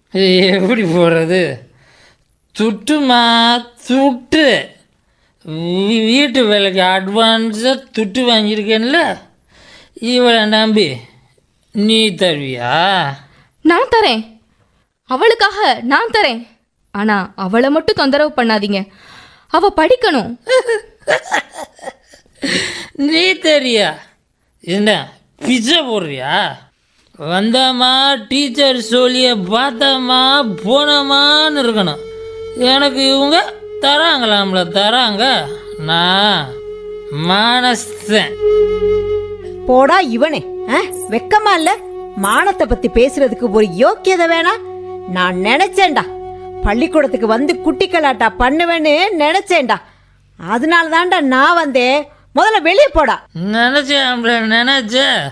இது எப்படி போடுறது துட்டுமா துட்டு வீ- வீட்டு வேலைக்கு அட்வான்ஸாக துட்டு வாங்கியிருக்கேன்ல இவளை நம்பி நீ தருவியா நான் தரேன் அவளுக்காக நான் தரேன் ஆனா அவளை மட்டும் தொந்தரவு பண்ணாதீங்க அவ படிக்கணும் நீ தெரியா என்ன பிச்சை போடுறியா வந்தாமா டீச்சர் சொல்லிய பார்த்தாமா போனமான்னு இருக்கணும் எனக்கு இவங்க தராங்களாம்ல தராங்க நான் மானஸ்தன் போடா இவனே ஆ? வெக்கமா இல்ல மானத்தை பத்தி பேசுறதுக்கு ஒரு யோக்கியதை வேணா நான் நினைச்சேன்டா பள்ளிக்கூடத்துக்கு வந்து குட்டி கலாட்டா பண்ணுவேன்னு நினைச்சேன்டா அதனால தான்டா நான் வந்தேன் முதல்ல வெளியே போடா நினச்சேன் நினச்சேன்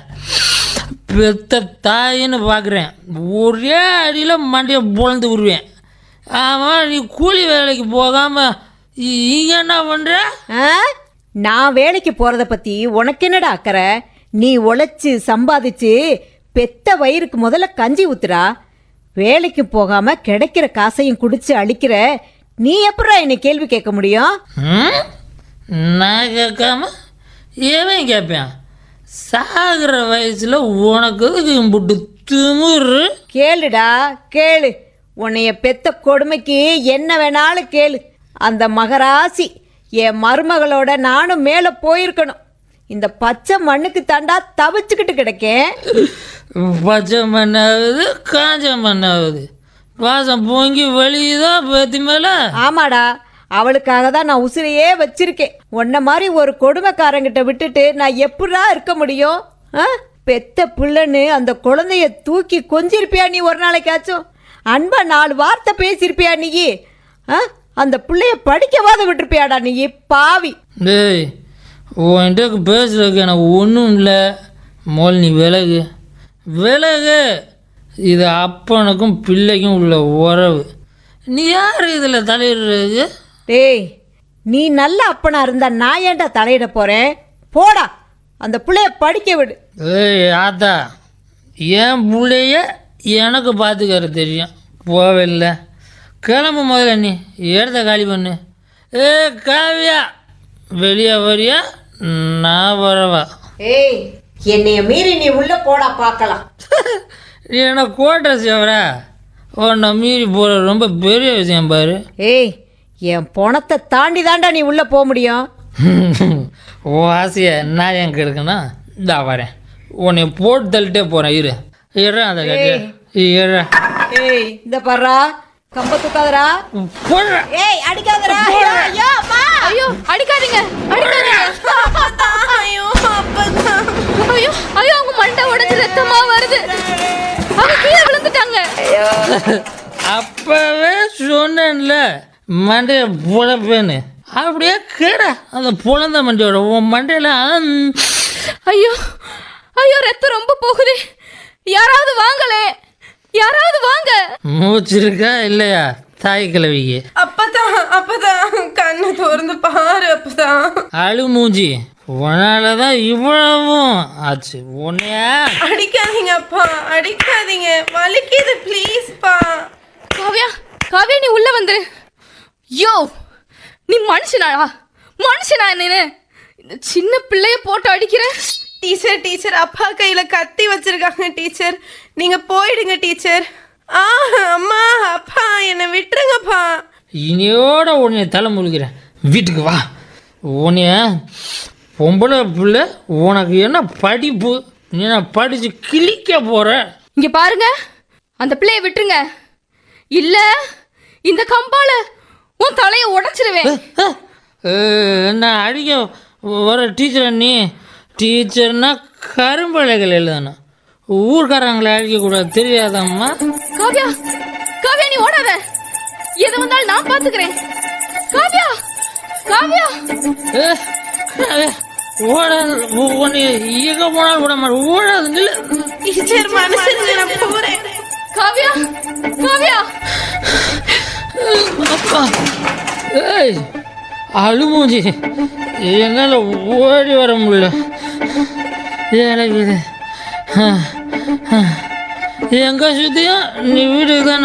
பெத்த தாயின்னு பார்க்குறேன் ஒரே அடியில் மண்டையை பொழந்து விடுவேன் ஆமாம் நீ கூலி வேலைக்கு போகாமல் இங்கே என்ன பண்ணுற ஆ? நான் வேலைக்கு போறத பத்தி உனக்கு என்னடா அக்கறை நீ உழைச்சு சம்பாதிச்சு பெத்த வயிறுக்கு முதல்ல கஞ்சி ஊத்துடா வேலைக்கு போகாம கிடைக்கிற காசையும் குடிச்சு அழிக்கிற நீ எப்படா என்னை கேள்வி கேட்க முடியும் ம்? நான் கேட்காம எவன் கேட்பேன் சாகிற வயசில் உனக்கு எதுக்கு இம்புட்டு திமிரு கேளுடா கேளு உன்னைய பெத்த கொடுமைக்கு என்ன வேணாலும் கேளு அந்த மகராசி என் மருமகளோட நானும் மேலே போயிருக்கணும் இந்த பச்சை மண்ணுக்கு தாண்டா தவிச்சுக்கிட்டு கிடக்கேன் பச்சை மண்ணாகுது காஞ்ச மண்ணாகுது வாசம் பொங்கி வெளியுதா பத்தி மேலே ஆமாடா அவளுக்காக தான் நான் உசிரையே வச்சிருக்கேன் உன்ன மாதிரி ஒரு கொடுமைக்காரங்கிட்ட விட்டுட்டு நான் எப்படா இருக்க முடியும் ஆ? பெத்த பிள்ளைன்னு அந்த குழந்தைய தூக்கி கொஞ்சிருப்பியா நீ ஒரு நாளைக்காச்சும் அன்பா நாலு வார்த்தை பேசியிருப்பியா நீ ஆ? அந்த பிள்ளைய படிக்கவாத விட்டுருப்பியாடா நீ பாவி டேய் உன்கிட்ட பேசுறதுக்கு எனக்கு ஒன்றும் இல்லை மோல் நீ விலகு விலகு இது அப்பனுக்கும் பிள்ளைக்கும் உள்ள உறவு நீ யார் இதில் தலையிடுறது டேய் நீ நல்ல அப்பனா இருந்தா நான் ஏன்டா தலையிட போறேன் போடா அந்த பிள்ளைய படிக்க விடு ஏய் ஆத்தா என் பிள்ளைய எனக்கு பார்த்துக்கற தெரியும் போவில்லை கிளம்பு முதல்ல நீ இடத்த காலி பண்ணு ஏ காவியா வெளியே வரியா நான் வரவா ஏய் என்னைய மீறி நீ உள்ள போடா பார்க்கலாம் நீ என்ன கோட்டை சேவரா உன்னை மீறி போகிற ரொம்ப பெரிய விஷயம் பாரு ஏய் என் பணத்தை தாண்டி தாண்டா நீ உள்ள போக முடியும் ஓ ஆசையை நான் என் கெடுக்கணும் இந்தா வரேன் உன்னை போட்டு தள்ளிட்டே போகிறேன் இரு இரு அந்த கட்டி இரு ஏய் இந்த பர்றா கம்ப தூக்காதடா போடுற ஏய் அடிக்காதடா ஐயோ அம்மா ஐயோ அடிக்காதீங்க அடிக்காதீங்க ஐயோ அப்பதான் ஐயோ ஐயோ அவங்க மண்டை உடைஞ்சு ரத்தமா வருது அவங்க கீழே விழுந்துட்டாங்க அப்பவே சொன்னேன்ல மண்டைய புழப்பேன்னு அப்படியே கேட அந்த புலந்த மண்டையோட உன் மண்டையில அம், ஐயோ ஐயோ ரத்தம் ரொம்ப போகுது யாராவது வாங்களே யாராவது வாங்க மூச்சு இருக்கா இல்லையா தாய் கிழவிக்கு அப்பதான் அப்பதான் கண்ணை திறந்து பாரு அப்பதான் அழு மூஞ்சி உன்னாலதான் இவ்வளவும் ஆச்சு உன்னையா அடிக்காதீங்க அப்பா அடிக்காதீங்க வலிக்குது ப்ளீஸ் பா காவ்யா காவ்யா நீ உள்ள வந்துரு யோ நீ மனுஷனாடா மனுஷனா நீனு இந்த சின்ன பிள்ளைய போட்டு அடிக்கிற டீச்சர் டீச்சர் அப்பா கையில கத்தி வச்சிருக்காங்க டீச்சர் நீங்க போயிடுங்க டீச்சர் ஆ அம்மா அப்பா என்னை விட்டுருங்கப்பா இனியோட உன்னை தலை முழுகிறேன் வீட்டுக்கு வா உன்னைய பொம்பளை பிள்ளை உனக்கு என்ன படிப்பு நீ நான் படிச்சு கிழிக்க போற இங்க பாருங்க அந்த பிள்ளைய விட்டுருங்க இல்ல இந்த கம்பால உன் தலைய உடைச்சிருவேன் அஹ், என்ன அடிக்க வர டீச்சர் நீ டீச்சர்னா கரும்பலைகள் எழுதணும் ஊர்க்காரங்களை அடிக்கக்கூடாது தெரியாதம்மா காவ்யா காவ்யா நீ ஓடாத எது வந்தாலும் நான் பாத்துக்கிறேன் காவ்யா காவ்யா அஹ், அஹ், ஓடாது உ- உன்னை எங்க போனாலும் விட மாட்டேன் ஓடாது நில்லு. டீச்சர் மனுஷனுங்க நான் போறேன் காவ்யா காவ்யா அப்பா ஏய் அழுமூஞ்சி என்னால் ஓடி வர முடியல எனக்கு இது எங்கே சுற்றியும் நீ வீட்டுக்கு தான்